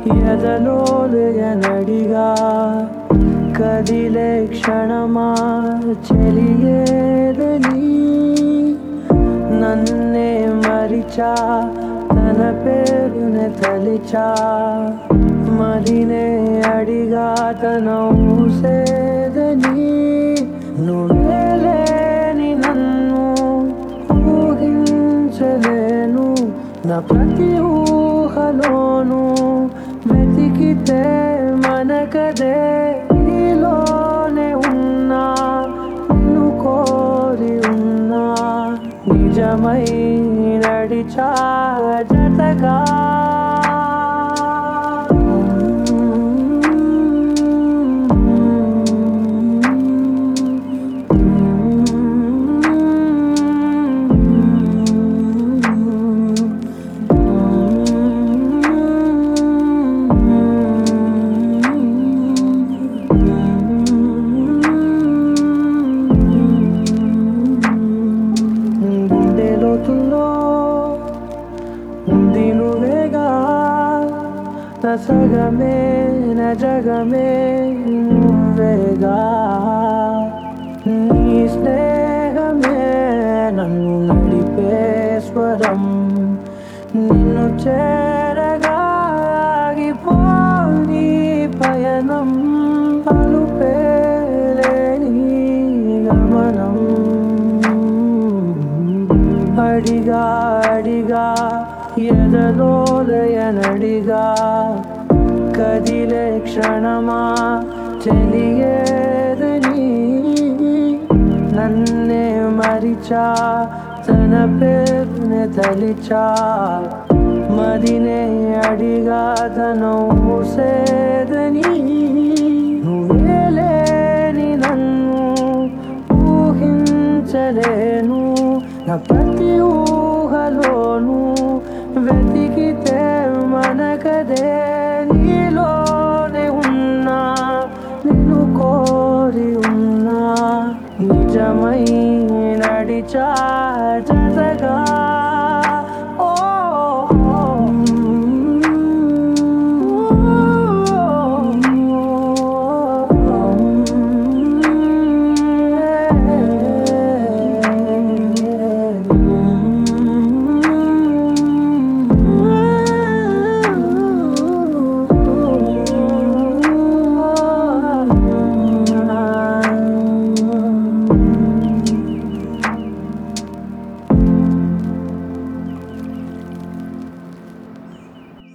ఎదలోలయనడిగా కదిలే క్షణమా చెలియేదని నన్నే మరిచా తన పేరునే తలిచా మరినే అడిగా తన ఊసేదని నువ్వే లేని నన్ను ఊహించలేను నా ప్రతి ఊహలోను వెతికితే మనకదే నీలోనే ఉన్నా నిన్ను కోరి ఉన్నా నిజమై నడిచా జతగా గుండె లోతుల్లో ఉంది నువ్వేగా నా సగమే నా జగమే నువ్వేగా నీ స్నేహమే నన్ను నడిపే స్వరం నిన్ను చేరగా ఆగిపోని పయనం అలుపేలేని గమనం అడిగా అడిగా ఎదలోలయనడిగా కదిలే క్షణమా తెలియదని నన్నే మరిచా తన పేరునే తలిచా మదినే అడిగా తన ఊసేదని నువ్వే లేని నన్ను ఊహించలేను నా ప్రతి